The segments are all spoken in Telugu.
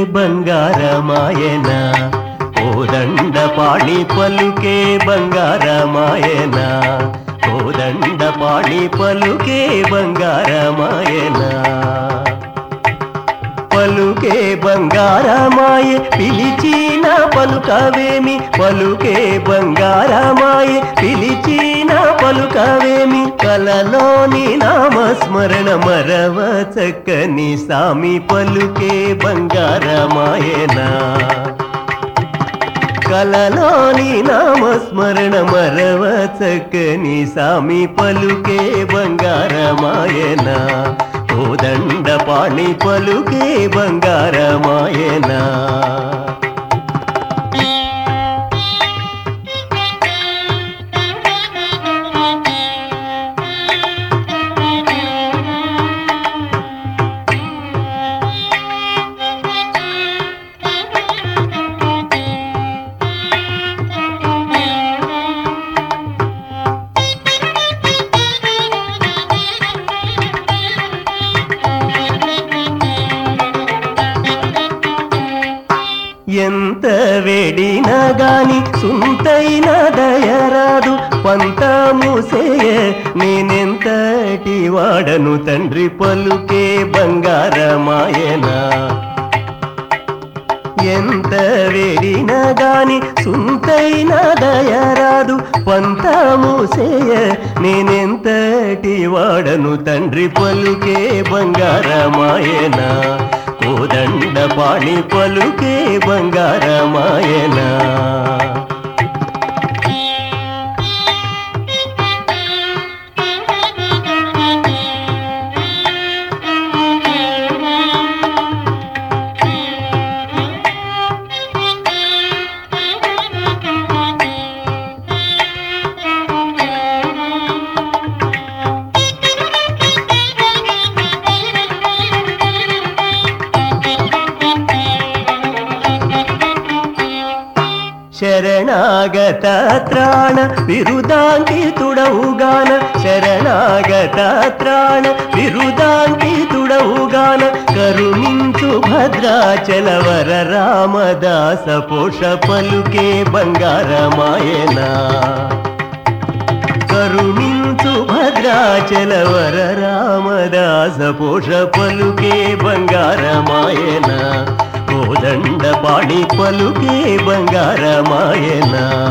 బంగారమాయన కోదండ పాణి పలుకే బంగారమాయన కోదండ పాణి పలుకే బంగారమాయన పలుకే బంగారమాయ పిలిచిన పలుకవేమి పలుకే బంగారమాయ పిలిచిన పలుకవేమి కలలోని నామస్మరణ మరవ చక్కని సామి పలుకే బంగారమాయనా కలలోని నామస్మరణ మరవ చక్కని సామి పలుకే బంగారమాయన కోదండ పాణి పలుకే బంగారమాయన ఎంత వేడినా గాని సుంతైన దయరాదు పంతముసేయ నేనెంతటి వాడను తండ్రి పలుకే బంగారమాయనా ఎంత వేడిన గాని సుంతైన దయరాదు పంతముసేయ నేనెంతటి వాడను తండ్రి పలుకే బంగారమాయన కోదండ పాణి పలుకే బంగారమాయనా శరణాగత త్రాణ విరుదాంకితుడవుగాన శరణాగత త్రాణ విరుదాంకితుడవుగాన కరుణించు భద్రాచల వర రామదాస పోష పలుకే బంగారమాయనా కరుణించు భద్రాచల వర రామదాస పోష పలుకే బంగారమాయన కోదండ పాణి పలుకే బంగారమాయన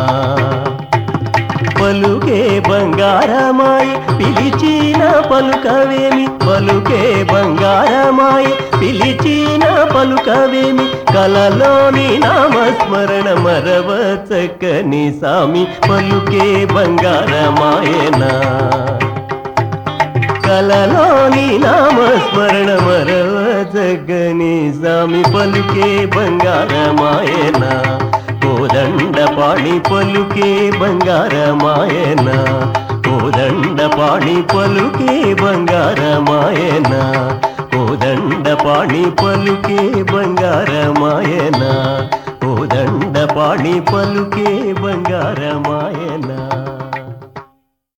పలుకే బంగారమాయ పిలిచిన పలుకవేమి పలుకే బంగారమాయ పిలిచిన పలుకవేమి కలలోని నామస్మరణ మరవ చక్కని సామి పలుకే బంగారమాయనా కలలోని నామస్మరణ మరవ జగని సామి పలుకే బంగారమాయన కోదండ పాణి పలుకే బంగారమాయన కోదండ పాణి పలుకే బంగారమాయన కోదండ పాణి పలుకే బంగారమాయన కోదండ పాణి పలుకే బంగారమాయన